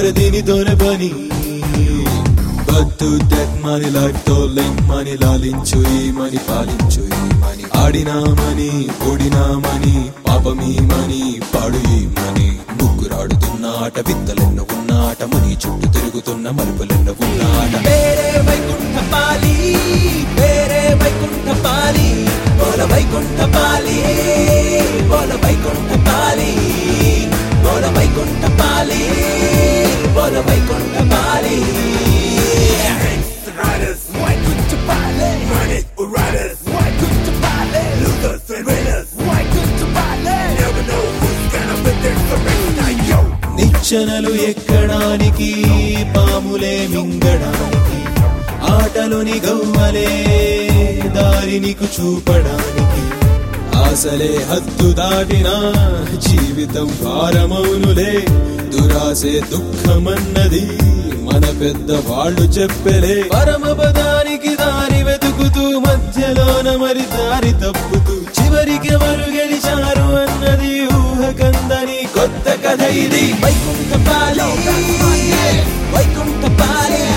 మరి దీనితోనే పని బద్దు డెత్ మని లైఫ్ తో లింక్ మని లాలించు ఈ మని పాలించు ఈ మని ఆడినామని ఓడినామని పాపమీ మని పాడు ఈ మని ముగ్గురాడుతున్న ఆట విత్తలెన్న ఉన్న ఆట మని చుట్టూ తిరుగుతున్న మలుపులెన్న ఉన్న ఆట పేరే వైకుంఠ పాలి పేరే వైకుంఠ పాలి బోల వైకుంఠ పాలి బోల వైకుంఠ పాలి బోల వైకుంఠ పాలి బోల వైకుంఠ పాలి Riders, why couldn't you buy it? Money or riders, why couldn't you buy it? Losers and winners, why couldn't you buy it? Never know who's gonna be there for next yo. నిచ్చెనలు ఎక్కడానికి పాములే మింగడానికి ఆటలోని గవ్వలే దారి నీకు చూపడానికి ఆశలే హద్దు దాటిన జీవితం భారమౌనులే దురాసే దుఃఖమన్నది మన పెద్ద వాళ్ళు చెప్పలే పరమపదానికి దారి వెతుకుతూ మధ్యలోన మరి దారి తప్పుతూ చివరికి ఎవరు గెలిచారు అన్నది ఊహకందని కొత్త కథ ఇది వైకుంఠ పాలి వైకుంఠ పాలి